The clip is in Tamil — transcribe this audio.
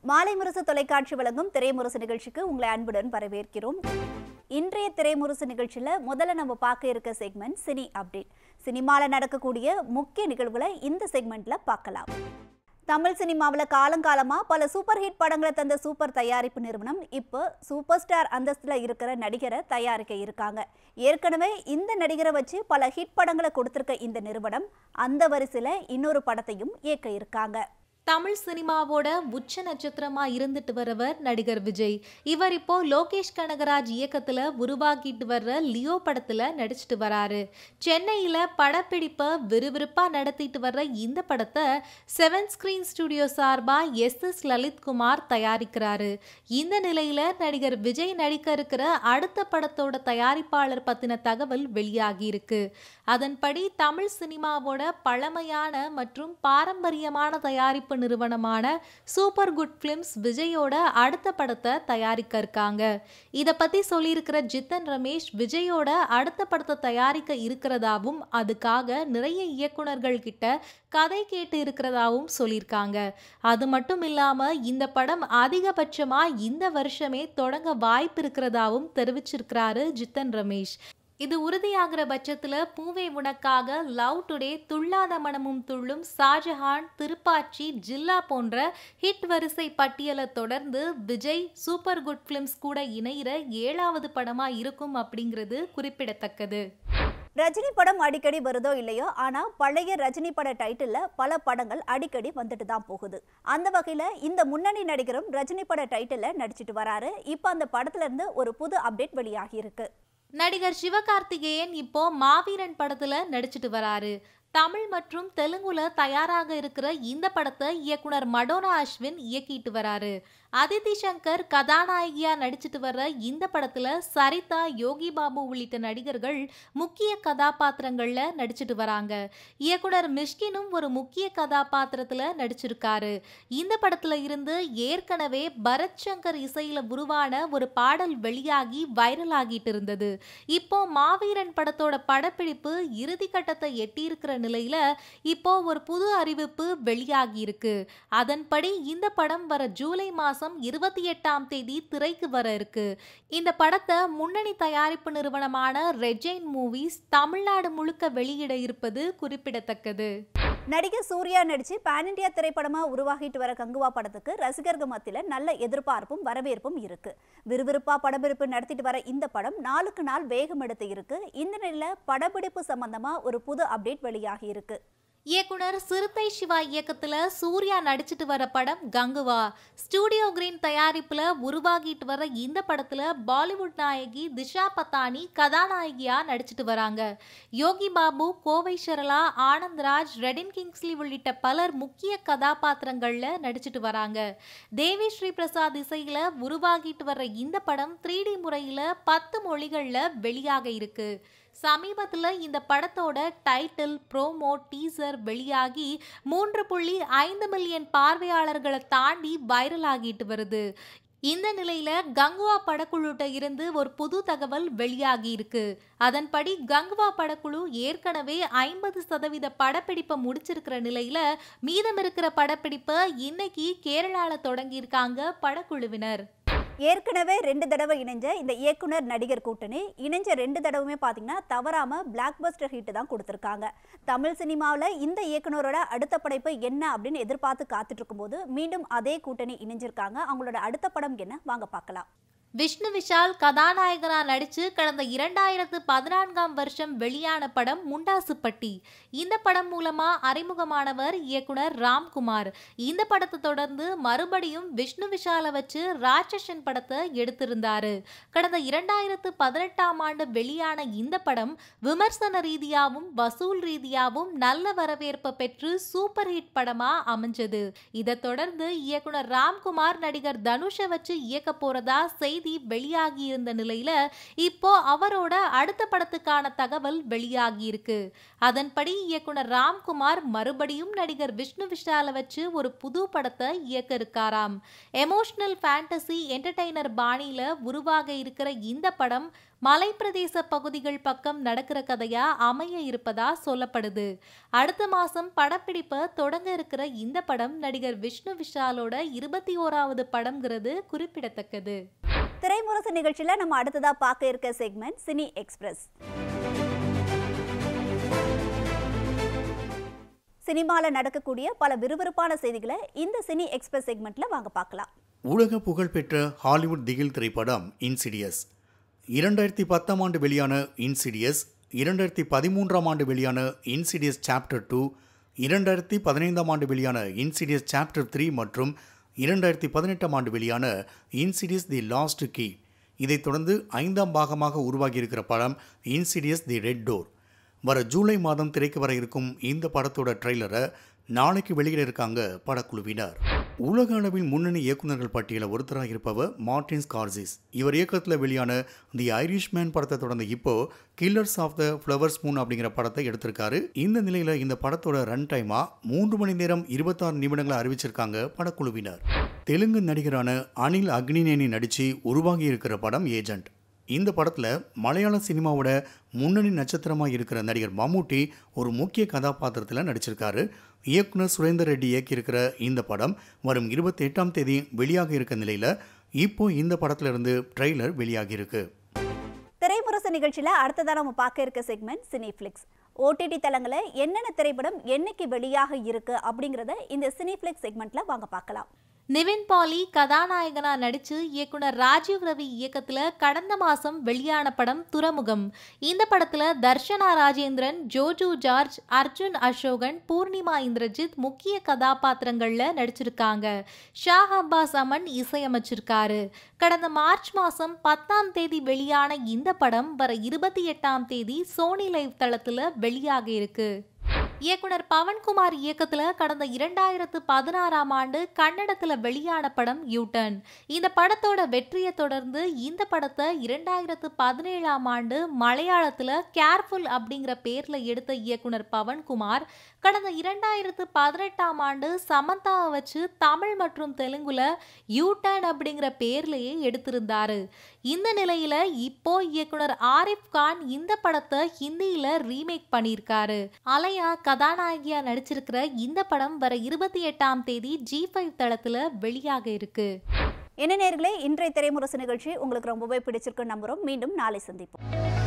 மாலை முரசு தொலைக்காட்சி வழங்கும் திரைமுரசு நிகழ்ச்சிக்கு உங்களை அன்புடன் வரவேற்கிறோம் இன்றைய திரைமுரசு நிகழ்ச்சியில் முதல்ல நம்ம பார்க்க இருக்க செக்மெண்ட் சினி அப்டேட் சினிமாவில் நடக்கக்கூடிய முக்கிய நிகழ்வுகளை இந்த செக்மெண்ட்ல பார்க்கலாம் தமிழ் சினிமாவில் காலங்காலமாக பல சூப்பர் ஹிட் படங்களை தந்த சூப்பர் தயாரிப்பு நிறுவனம் இப்போ சூப்பர் ஸ்டார் அந்தஸ்தில் இருக்கிற நடிகரை தயாரிக்க இருக்காங்க ஏற்கனவே இந்த நடிகரை வச்சு பல ஹிட் படங்களை கொடுத்துருக்க இந்த நிறுவனம் அந்த வரிசையில் இன்னொரு படத்தையும் இயக்க இருக்காங்க தமிழ் சினிமாவோட உச்ச நட்சத்திரமா இருந்துட்டு வரவர் நடிகர் விஜய் இவர் இப்போ லோகேஷ் கனகராஜ் இயக்கத்துல உருவாக்கிட்டு வர்ற லியோ படத்துல நடிச்சிட்டு வராரு சென்னையில படப்பிடிப்பை விறுவிறுப்பா நடத்திட்டு வர்ற இந்த படத்தை செவன் ஸ்கிரீன் ஸ்டுடியோ சார்பா எஸ் எஸ் லலித்குமார் தயாரிக்கிறாரு இந்த நிலையில நடிகர் விஜய் நடிக்க இருக்கிற அடுத்த படத்தோட தயாரிப்பாளர் பத்தின தகவல் வெளியாகி இருக்கு அதன்படி தமிழ் சினிமாவோட பழமையான மற்றும் பாரம்பரியமான தயாரிப்பு நிறுவனமான சூப்பர் குட் ஃபிலிம்ஸ் விஜயோட அடுத்த படத்தை தயாரிக்க இருக்காங்க இதை பத்தி சொல்லியிருக்கிற ஜித்தன் ரமேஷ் விஜயோட அடுத்த படத்தை தயாரிக்க இருக்கிறதாவும் அதுக்காக நிறைய இயக்குனர்கள் கிட்ட கதை கேட்டு இருக்கிறதாவும் சொல்லியிருக்காங்க அது மட்டும் இல்லாம இந்த படம் அதிகபட்சமா இந்த வருஷமே தொடங்க வாய்ப்பு இருக்கிறதாவும் தெரிவிச்சிருக்கிறாரு ஜித்தன் ரமேஷ் இது உறுதியாகிற பட்சத்துல பூவே உனக்காக லவ் டுடே துள்ளாத மனமும் துள்ளும் ஷாஜஹான் திருப்பாச்சி ஜில்லா போன்ற ஹிட் வரிசை பட்டியலை தொடர்ந்து விஜய் சூப்பர் குட் ஃபிலிம்ஸ் கூட இணையிற ஏழாவது படமா இருக்கும் அப்படிங்கிறது குறிப்பிடத்தக்கது ரஜினி படம் அடிக்கடி வருதோ இல்லையோ ஆனா பழைய ரஜினி பட டைட்டில்ல பல படங்கள் அடிக்கடி வந்துட்டு தான் போகுது அந்த வகையில இந்த முன்னணி நடிகரும் ரஜினி பட டைட்டில்ல நடிச்சிட்டு வராரு இப்போ அந்த படத்துல இருந்து ஒரு புது அப்டேட் வெளியாகி இருக்கு நடிகர் சிவகார்த்திகேயன் இப்போ மாவீரன் படத்துல நடிச்சிட்டு வராரு தமிழ் மற்றும் தெலுங்குல தயாராக இருக்கிற இந்த படத்தை இயக்குனர் மடோனா அஸ்வின் இயக்கிட்டு வராரு அதிதி சங்கர் கதாநாயகியா நடிச்சிட்டு வர்ற இந்த படத்துல சரிதா யோகி பாபு உள்ளிட்ட நடிகர்கள் முக்கிய கதாபாத்திரங்கள்ல நடிச்சிட்டு வராங்க இயக்குனர் மிஷ்கினும் ஒரு முக்கிய கதாபாத்திரத்துல நடிச்சிருக்காரு இந்த படத்துல இருந்து ஏற்கனவே பரத் சங்கர் இசையில உருவான ஒரு பாடல் வெளியாகி வைரல் ஆகிட்டு இருந்தது இப்போ மாவீரன் படத்தோட படப்பிடிப்பு இறுதி கட்டத்தை எட்டியிருக்கிற நிலையில இப்போ ஒரு புது அறிவிப்பு வெளியாகி இருக்கு அதன்படி இந்த படம் வர ஜூலை மாசம் இருபத்தி எட்டாம் தேதி திரைக்கு வர இருக்கு இந்த படத்தை முன்னணி தயாரிப்பு நிறுவனமான ரெஜைன் மூவிஸ் தமிழ்நாடு முழுக்க வெளியிட இருப்பது குறிப்பிடத்தக்கது நடிகர் சூர்யா நடிச்சு பேன் இண்டியா திரைப்படமா உருவாகிட்டு வர கங்குவா படத்துக்கு ரசிகர்கள் மத்தியில நல்ல எதிர்பார்ப்பும் வரவேற்பும் இருக்கு விறுவிறுப்பா படப்பிடிப்பு நடத்திட்டு வர இந்த படம் நாளுக்கு நாள் வேகம் எடுத்து இருக்கு இந்த நிலையில படப்பிடிப்பு சம்பந்தமா ஒரு புது அப்டேட் வெளியாகி இருக்கு இயக்குனர் சிறுத்தை சிவா இயக்கத்துல சூர்யா நடிச்சிட்டு வர படம் கங்குவா ஸ்டூடியோ கிரீன் தயாரிப்புல உருவாகிட்டு வர இந்த படத்துல பாலிவுட் நாயகி திஷா பத்தானி கதாநாயகியா நடிச்சிட்டு வராங்க யோகி பாபு கோவை சரளா ஆனந்த்ராஜ் ரெடின் கிங்ஸ்லி உள்ளிட்ட பலர் முக்கிய கதாபாத்திரங்கள்ல நடிச்சிட்டு வராங்க தேவி ஸ்ரீ பிரசாத் இசையில உருவாகிட்டு வர்ற இந்த படம் த்ரீ டி முறையில பத்து மொழிகள்ல வெளியாக இருக்கு சமீபத்தில் இந்த படத்தோட டைட்டில் ப்ரோமோ டீசர் வெளியாகி மூன்று புள்ளி ஐந்து மில்லியன் பார்வையாளர்களை தாண்டி வைரல் ஆகிட்டு வருது இந்த நிலையில கங்குவா படக்குழுட்ட இருந்து ஒரு புது தகவல் வெளியாகி இருக்கு அதன்படி கங்குவா படக்குழு ஏற்கனவே ஐம்பது சதவீத படப்பிடிப்பை முடிச்சிருக்கிற நிலையில மீதம் இருக்கிற படப்பிடிப்பை இன்னைக்கு கேரளால தொடங்கியிருக்காங்க படக்குழுவினர் ஏற்கனவே ரெண்டு தடவை இணைஞ்ச இந்த இயக்குனர் நடிகர் கூட்டணி இணைஞ்ச ரெண்டு தடவுமே பார்த்தீங்கன்னா தவறாம பிளாக் பஸ்டர் ஹிட் தான் கொடுத்துருக்காங்க தமிழ் சினிமாவில் இந்த இயக்குனரோட அடுத்த படைப்பு என்ன அப்படின்னு எதிர்பார்த்து காத்துட்டு இருக்கும்போது மீண்டும் அதே கூட்டணி இணைஞ்சிருக்காங்க அவங்களோட அடுத்த படம் என்ன வாங்க பார்க்கலாம் விஷ்ணு விஷால் கதாநாயகனா நடிச்சு கடந்த இரண்டாயிரத்து பதினான்காம் வருஷம் வெளியான படம் முண்டாசுப்பட்டி இந்த படம் மூலமா அறிமுகமானவர் இயக்குனர் ராம்குமார் இந்த படத்தை தொடர்ந்து மறுபடியும் விஷ்ணு விஷாலை வச்சு ராட்சசன் படத்தை எடுத்திருந்தாரு கடந்த இரண்டாயிரத்து பதினெட்டாம் ஆண்டு வெளியான இந்த படம் விமர்சன ரீதியாகவும் வசூல் ரீதியாகவும் நல்ல வரவேற்பை பெற்று சூப்பர் ஹிட் படமா அமைஞ்சது இதை தொடர்ந்து இயக்குனர் ராம்குமார் நடிகர் தனுஷை வச்சு இயக்க போறதா செய்தி செய்தி வெளியாகி இருந்த நிலையில இப்போ அவரோட அடுத்த படத்துக்கான தகவல் வெளியாகி இருக்கு அதன்படி இயக்குனர் ராம்குமார் மறுபடியும் நடிகர் விஷ்ணு விஷால வச்சு ஒரு புது படத்தை இயக்க இருக்காராம் எமோஷனல் ஃபேண்டசி என்டர்டைனர் பாணியில உருவாக இருக்கிற இந்த படம் மலைப்பிரதேச பகுதிகள் பக்கம் நடக்கிற கதையா அமைய இருப்பதா சொல்லப்படுது அடுத்த மாசம் படப்பிடிப்பை தொடங்க இருக்கிற இந்த படம் நடிகர் விஷ்ணு விஷாலோட இருபத்தி ஓராவது படம்ங்கிறது குறிப்பிடத்தக்கது திரைமுரசு நிகழ்ச்சியில நம்ம அடுத்ததா பார்க்க இருக்க செக்மெண்ட் சினி எக்ஸ்பிரஸ் சினிமால நடக்கக்கூடிய பல விறுவிறுப்பான செய்திகளை இந்த சினி எக்ஸ்பிரஸ் செக்மெண்ட்ல வாங்க பார்க்கலாம் உலக புகழ்பெற்ற ஹாலிவுட் திகில் திரைப்படம் இன்சிடியஸ் இரண்டாயிரத்தி பத்தாம் ஆண்டு வெளியான இன்சிடியஸ் இரண்டாயிரத்தி பதிமூன்றாம் ஆண்டு வெளியான இன்சிடியஸ் சாப்டர் டூ இரண்டாயிரத்தி பதினைந்தாம் ஆண்டு வெளியான இன்சிடியஸ் சாப்டர் த்ரீ மற்றும் இரண்டாயிரத்தி பதினெட்டாம் ஆண்டு வெளியான இன்சிடியஸ் தி லாஸ்ட் கீ இதைத் தொடர்ந்து ஐந்தாம் பாகமாக உருவாகியிருக்கிற படம் இன்சிடியஸ் தி ரெட் டோர் வர ஜூலை மாதம் திரைக்கு வர இருக்கும் இந்த படத்தோட ட்ரெய்லரை நாளைக்கு வெளியிட இருக்காங்க படக்குழுவினர் உலக அளவில் முன்னணி இயக்குநர்கள் பட்டியலில் ஒருத்தராக இருப்பவர் மார்டின் ஸ்கார்சிஸ் இவர் இயக்கத்தில் வெளியான தி ஐரிஷ்மேன் படத்தை தொடர்ந்து இப்போ killers of the flowers moon அப்படிங்கிற படத்தை எடுத்திருக்காரு இந்த நிலையில் இந்த படத்தோட ரன் டைமா மூன்று மணி நேரம் இருபத்தாறு நிமிடங்களை அறிவிச்சிருக்காங்க படக்குழுவினர் தெலுங்கு நடிகரான அனில் அக்னினேனி நடித்து உருவாகி இருக்கிற படம் ஏஜென்ட் இந்த படத்தில் மலையாள சினிமாவோட முன்னணி நட்சத்திரமாக இருக்கிற நடிகர் மம்முட்டி ஒரு முக்கிய கதாபாத்திரத்தில் நடிச்சிருக்காரு இயக்குனர் சுரேந்தர் ரெட்டி இயக்கியிருக்கிற இந்த படம் வரும் இருபத்தி எட்டாம் தேதி வெளியாக இருக்க நிலையில் இப்போ இந்த படத்துல இருந்து ட்ரெய்லர் வெளியாகி இருக்கு திரைமுரசு நிகழ்ச்சியில அடுத்ததா நம்ம பார்க்க இருக்க செக்மெண்ட் சினிஃபிளிக்ஸ் ஓடிடி தளங்களை என்னென்ன திரைப்படம் என்னைக்கு வெளியாக இருக்கு அப்படிங்கறத இந்த சினிஃபிளிக்ஸ் செக்மெண்ட்ல வாங்க பார்க்கலாம் நிவின் பாலி கதாநாயகனா நடிச்சு இயக்குனர் ராஜீவ் ரவி இயக்கத்துல கடந்த மாசம் வெளியான படம் துறைமுகம் இந்த படத்துல தர்ஷனா ராஜேந்திரன் ஜோஜு ஜார்ஜ் அர்ஜுன் அசோகன் பூர்ணிமா இந்திரஜித் முக்கிய கதாபாத்திரங்கள்ல நடிச்சிருக்காங்க ஷா அப்பாஸ் அமன் இசையமைச்சிருக்காரு கடந்த மார்ச் மாசம் பத்தாம் தேதி வெளியான இந்த படம் வர இருபத்தி எட்டாம் தேதி சோனி லைவ் தளத்துல வெளியாக இருக்கு இயக்குனர் பவன்குமார் இயக்கத்துல கடந்த இரண்டாயிரத்து பதினாறாம் ஆண்டு கன்னடத்துல வெளியான படம் யூட்டன் இந்த படத்தோட வெற்றியை தொடர்ந்து இந்த படத்தை இரண்டாயிரத்து பதினேழாம் ஆண்டு மலையாளத்துல கேர்ஃபுல் அப்படிங்கிற பேர்ல எடுத்த இயக்குனர் பவன்குமார் கடந்த இரண்டாயிரத்து பதினெட்டாம் ஆண்டு சமந்தாவை வச்சு தமிழ் மற்றும் தெலுங்குல யூட்டன் அப்படிங்கிற பேர்லயே எடுத்திருந்தாரு இந்த நிலையில இப்போ இயக்குனர் ஆரிஃப் கான் இந்த படத்தை ஹிந்தியில ரீமேக் பண்ணியிருக்காரு அலையா கதாநாயகியா நடிச்சிருக்கிற இந்த படம் வர இருபத்தி எட்டாம் தேதி ஜி ஃபைவ் தளத்துல வெளியாக இருக்கு என்ன நேர்களே இன்றைய திரைமுரசு நிகழ்ச்சி உங்களுக்கு ரொம்பவே பிடிச்சிருக்குன்னு நம்புறோம் மீண்டும் நாளை சந்திப்போம்